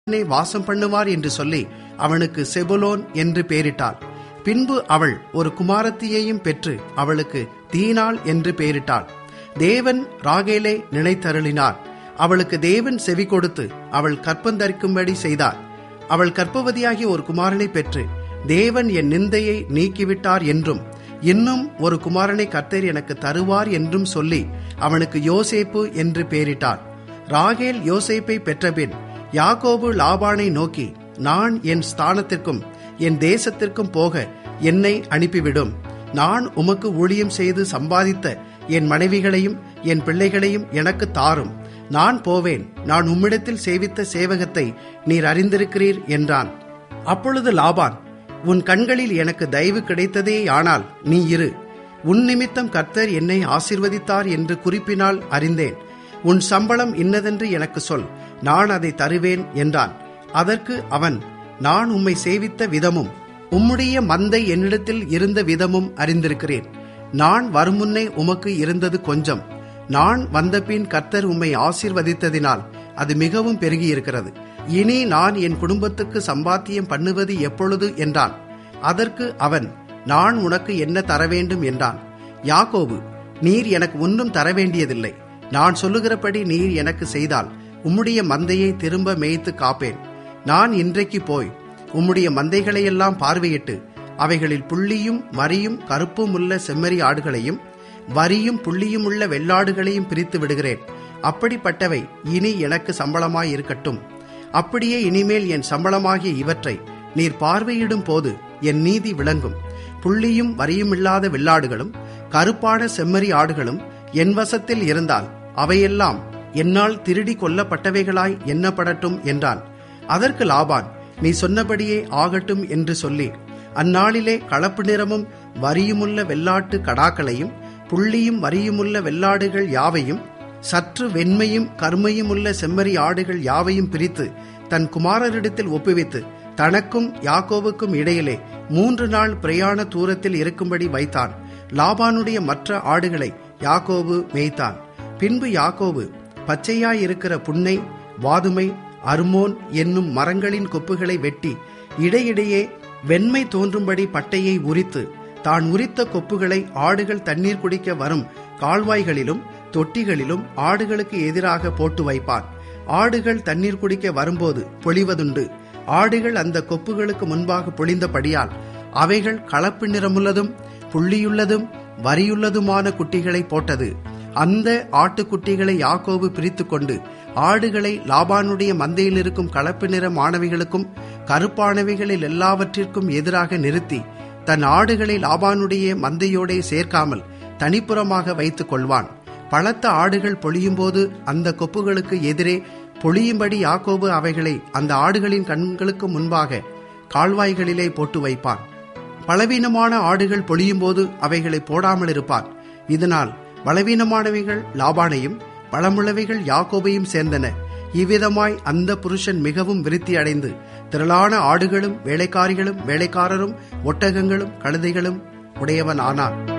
உடனே வாசம் பண்ணுவார் என்று சொல்லி அவனுக்கு செபுலோன் என்று பெயரிட்டாள் பின்பு அவள் ஒரு குமாரத்தியையும் பெற்று அவளுக்கு தீனாள் என்று பெயரிட்டாள் தேவன் ராகேலை நினைத்தருளினார் அவளுக்கு தேவன் செவி கொடுத்து அவள் கற்பந்தரிக்கும்படி செய்தார் அவள் கற்பவதியாகி ஒரு குமாரனை பெற்று தேவன் என் நிந்தையை நீக்கிவிட்டார் என்றும் இன்னும் ஒரு குமாரனை கர்த்தர் எனக்கு தருவார் என்றும் சொல்லி அவனுக்கு யோசேப்பு என்று பெயரிட்டார் ராகேல் யோசேப்பை பெற்றபின் யாக்கோபு லாபானை நோக்கி நான் என் ஸ்தானத்திற்கும் என் தேசத்திற்கும் போக என்னை அனுப்பிவிடும் நான் உமக்கு ஊழியம் செய்து சம்பாதித்த என் மனைவிகளையும் என் பிள்ளைகளையும் எனக்கு தாரும் நான் போவேன் நான் உம்மிடத்தில் சேவித்த சேவகத்தை நீர் அறிந்திருக்கிறீர் என்றான் அப்பொழுது லாபான் உன் கண்களில் எனக்கு தயவு கிடைத்ததேயானால் நீ இரு உன் நிமித்தம் கர்த்தர் என்னை ஆசிர்வதித்தார் என்று குறிப்பினால் அறிந்தேன் உன் சம்பளம் இன்னதென்று எனக்கு சொல் நான் அதை தருவேன் என்றான் அதற்கு அவன் நான் உம்மை சேவித்த விதமும் உம்முடைய மந்தை என்னிடத்தில் இருந்த விதமும் அறிந்திருக்கிறேன் நான் வருமுன்னே உமக்கு இருந்தது கொஞ்சம் நான் வந்தபின் கர்த்தர் உம்மை ஆசீர்வதித்ததினால் அது மிகவும் பெருகியிருக்கிறது இனி நான் என் குடும்பத்துக்கு சம்பாத்தியம் பண்ணுவது எப்பொழுது என்றான் அதற்கு அவன் நான் உனக்கு என்ன தர வேண்டும் என்றான் யாக்கோபு நீர் எனக்கு ஒன்றும் தர வேண்டியதில்லை நான் சொல்லுகிறபடி நீர் எனக்கு செய்தால் உம்முடைய மந்தையை திரும்ப மேய்த்து காப்பேன் நான் இன்றைக்கு போய் உம்முடைய மந்தைகளையெல்லாம் பார்வையிட்டு அவைகளில் புள்ளியும் மறியும் கருப்பும் உள்ள செம்மறி ஆடுகளையும் வரியும் புள்ளியும் உள்ள வெள்ளாடுகளையும் பிரித்து விடுகிறேன் அப்படிப்பட்டவை இனி எனக்கு சம்பளமாய் இருக்கட்டும் அப்படியே இனிமேல் என் சம்பளமாகிய இவற்றை நீர் பார்வையிடும் போது என் நீதி விளங்கும் புள்ளியும் வரியுமில்லாத வெள்ளாடுகளும் கருப்பான செம்மறி ஆடுகளும் என் வசத்தில் இருந்தால் அவையெல்லாம் என்னால் திருடி கொல்லப்பட்டவைகளாய் எண்ணப்படட்டும் என்றான் அதற்கு லாபான் நீ சொன்னபடியே ஆகட்டும் என்று சொல்லி அந்நாளிலே களப்பு நிறமும் வரியுமுள்ள வெள்ளாட்டு கடாக்களையும் புள்ளியும் வரியுமுள்ள வெள்ளாடுகள் யாவையும் சற்று வெண்மையும் கருமையுமுள்ள செம்மறி ஆடுகள் யாவையும் பிரித்து தன் குமாரரிடத்தில் ஒப்புவித்து தனக்கும் யாக்கோவுக்கும் இடையிலே மூன்று நாள் பிரயாண தூரத்தில் இருக்கும்படி வைத்தான் லாபானுடைய மற்ற ஆடுகளை யாக்கோபு மேய்த்தான் பின்பு யாக்கோபு பச்சையாயிருக்கிற புன்னை வாதுமை அர்மோன் என்னும் மரங்களின் கொப்புகளை வெட்டி இடையிடையே வெண்மை தோன்றும்படி பட்டையை உரித்து தான் உரித்த கொப்புகளை ஆடுகள் தண்ணீர் குடிக்க வரும் கால்வாய்களிலும் தொட்டிகளிலும் ஆடுகளுக்கு எதிராக போட்டு வைப்பான் ஆடுகள் தண்ணீர் குடிக்க வரும்போது பொழிவதுண்டு ஆடுகள் அந்த கொப்புகளுக்கு முன்பாக பொழிந்தபடியால் அவைகள் கலப்பு நிறமுள்ளதும் புள்ளியுள்ளதும் வரியுள்ளதுமான குட்டிகளை போட்டது அந்த ஆட்டுக்குட்டிகளை யாக்கோபு பிரித்து கொண்டு ஆடுகளை லாபானுடைய மந்தையில் இருக்கும் கலப்பு நிற மாணவிகளுக்கும் கருப்பானவைகளில் எல்லாவற்றிற்கும் எதிராக நிறுத்தி தன் ஆடுகளை லாபானுடைய மந்தையோடே சேர்க்காமல் தனிப்புறமாக வைத்துக் கொள்வான் பழத்த ஆடுகள் பொழியும்போது அந்த கொப்புகளுக்கு எதிரே பொழியும்படி யாக்கோபு அவைகளை அந்த ஆடுகளின் கண்களுக்கு முன்பாக கால்வாய்களிலே போட்டு வைப்பான் பலவீனமான ஆடுகள் பொழியும்போது அவைகளை போடாமல் இருப்பான் இதனால் பலவீனமானவைகள் லாபானையும் பழமுள்ளவைகள் யாக்கோபையும் சேர்ந்தன இவ்விதமாய் அந்த புருஷன் மிகவும் விருத்தி அடைந்து திரளான ஆடுகளும் வேலைக்காரிகளும் வேலைக்காரரும் ஒட்டகங்களும் கழுதைகளும் உடையவன் ஆனான்